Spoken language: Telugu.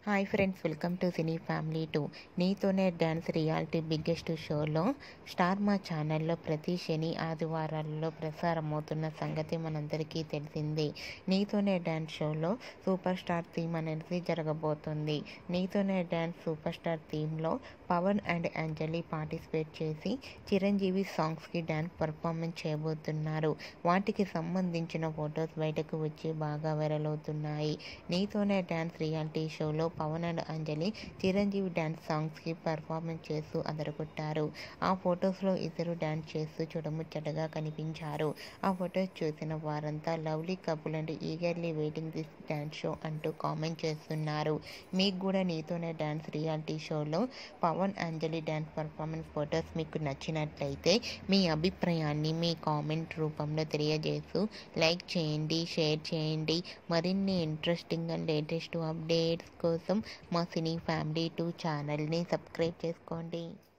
hi friends welcome to cine family two నీతోనే డ్యాన్స్ రియాలిటీ బిగ్గెస్ట్ షోలో స్టార్ మా ఛానల్లో ప్రతి శని ఆదివారాల్లో ప్రసారమవుతున్న సంగతి మనందరికీ తెలిసిందే నీతోనే డ్యాన్స్ షోలో సూపర్ స్టార్ థీమ్ అనేది జరగబోతుంది నీతోనే డ్యాన్స్ సూపర్ స్టార్ థీమ్లో పవన్ అండ్ అంజలి పార్టిసిపేట్ చేసి చిరంజీవి సాంగ్స్కి డ్యాన్స్ పర్ఫార్మెన్స్ చేయబోతున్నారు వాటికి సంబంధించిన ఫొటోస్ బయటకు వచ్చి బాగా వైరల్ అవుతున్నాయి నీతోనే డ్యాన్స్ రియాలిటీ షోలో పవన్ అండ్ అంజలి చిరంజీవి డ్యాన్స్ సాంగ్స్కి పర్ఫార్మెన్స్ చేస్తూ అదరగొట్టారు ఆ ఫొటోస్లో ఇద్దరు డ్యాన్స్ చేస్తూ చూడముచ్చటగా కనిపించారు ఆ ఫొటోస్ చూసిన వారంతా lovely couple and eagerly waiting this dance show అంటూ కామెంట్ చేస్తున్నారు మీకు కూడా నీతోనే డ్యాన్స్ రియాలిటీ షోలో Pawan Anjali dance performance photos మీకు నచ్చినట్లయితే మీ అభిప్రాయాన్ని మీ కామెంట్ రూపంలో తెలియజేస్తూ లైక్ చేయండి షేర్ చేయండి మరిన్ని ఇంట్రెస్టింగ్ అండ్ లేటెస్ట్ అప్డేట్స్ కోసం మా సినీ ఫ్యామిలీ టూ ఛానల్ని సబ్స్క్రైబ్ చేసుకోండి